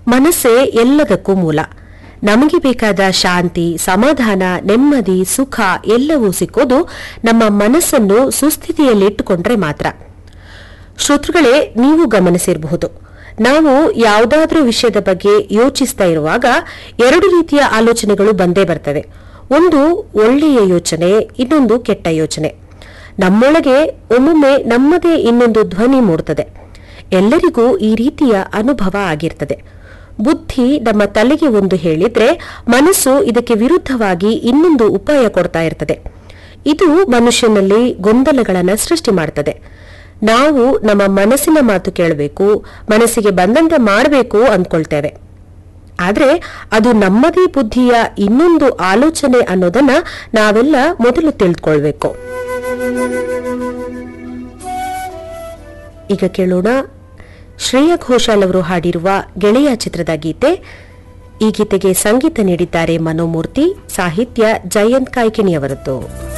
ಮನಸ್ಸೇ ಎಲ್ಲದಕ್ಕೂ ಮೂಲ ನಮಗೆ ಬೇಕಾದ ಶಾಂತಿ ಸಮಾಧಾನ ನೆಮ್ಮದಿ ಸುಖ ಎಲ್ಲವೂ ಸಿಕ್ಕೋದು ನಮ್ಮ ಮನಸ್ಸನ್ನು ಸುಸ್ಥಿತಿಯಲ್ಲಿಟ್ಟುಕೊಂಡ್ರೆ ಮಾತ್ರ ಶ್ರೋತೃಗಳೇ ನೀವು ಗಮನಿಸಿರಬಹುದು ನಾವು ಯಾವುದಾದ್ರೂ ವಿಷಯದ ಬಗ್ಗೆ ಯೋಚಿಸ್ತಾ ಇರುವಾಗ ಎರಡು ರೀತಿಯ ಆಲೋಚನೆಗಳು ಬಂದೇ ಬರ್ತವೆ ಒಂದು ಒಳ್ಳೆಯ ಯೋಚನೆ ಇನ್ನೊಂದು ಕೆಟ್ಟ ಯೋಚನೆ ನಮ್ಮೊಳಗೆ ಒಮ್ಮೊಮ್ಮೆ ನಮ್ಮದೇ ಇನ್ನೊಂದು ಧ್ವನಿ ಮೂಡುತ್ತದೆ ಎಲ್ಲರಿಗೂ ಈ ರೀತಿಯ ಅನುಭವ ಆಗಿರ್ತದೆ ಬುದ್ಧಿ ನಮ್ಮ ತಲೆಗೆ ಒಂದು ಹೇಳಿದ್ರೆ ಮನಸ್ಸು ಇದಕ್ಕೆ ವಿರುದ್ಧವಾಗಿ ಇನ್ನೊಂದು ಉಪಾಯ ಕೊಡ್ತಾ ಇರ್ತದೆ ಇದು ಮನುಷ್ಯನಲ್ಲಿ ಗೊಂದಲಗಳನ್ನ ಸೃಷ್ಟಿ ಮಾಡ್ತದೆ ನಾವು ನಮ್ಮ ಮನಸ್ಸಿನ ಮಾತು ಕೇಳಬೇಕು ಮನಸ್ಸಿಗೆ ಬಂದಂತೆ ಮಾಡಬೇಕು ಅಂದ್ಕೊಳ್ತೇವೆ ಆದ್ರೆ ಅದು ನಮ್ಮದೇ ಬುದ್ಧಿಯ ಇನ್ನೊಂದು ಆಲೋಚನೆ ಅನ್ನೋದನ್ನ ನಾವೆಲ್ಲ ಮೊದಲು ತಿಳಿದುಕೊಳ್ಬೇಕು ಈಗ ಕೇಳೋಣ ಶ್ರೇಯಾ ಘೋಷಾಲ್ ಅವರು ಹಾಡಿರುವ ಗೆಳೆಯ ಚಿತ್ರದ ಗೀತೆ ಈ ಗೀತೆಗೆ ಸಂಗೀತ ನೀಡಿದ್ದಾರೆ ಮನೋಮೂರ್ತಿ ಸಾಹಿತ್ಯ ಜಯಂತ್ ಕಾಯ್ಕಿಣಿಯವರದ್ದು